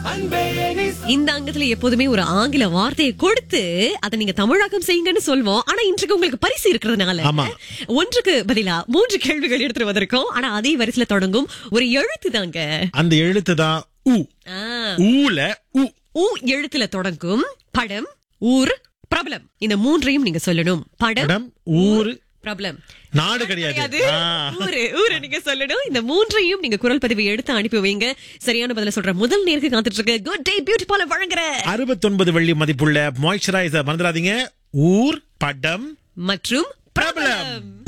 இந்த அங்கத்துல எப்போதுமே ஒரு ஆங்கில வார்த்தையை கொடுத்து அதை நீங்க தமிழாக்கம் செய்யுங்கன்னு சொல்வோம் ஆனா இன்றைக்கு உங்களுக்கு பரிசு இருக்கிறதுனால ஆமா. ஒன்றுக்கு பதிலா மூன்று கேள்விகள் எடுத்துட்டு வந்திருக்கோம் ஆனா அதே வரிசையில தொடங்கும் ஒரு எழுத்து தாங்க அந்த எழுத்து தான் உ ஆ, ஊல உ ஊ எழுத்துல தொடங்கும் படம் ஊர் பிரபலம் இந்த மூன்றையும் நீங்க சொல்லணும் படம் இடம் ஊரு பிரபலம் நாடு கிடையாது கிடையாது. ஆ. ஊரு ஊரு நீங்க சொல்லணும் இந்த மூன்றையும் நீங்க குரல் பதிவை எடுத்து அனுப்பி வைங்க சரியான பதில சொல்ற முதல் நேருக்கு காத்துட்டு இருக்கு குட் டே பியூட்டி பார்லர் வழங்குற அறுபத்தொன்பது வெள்ளி மதிப்புள்ள மாய்ஸ்சரைசர் மறந்துடாதீங்க ஊர் படம் மற்றும் பிரபலம்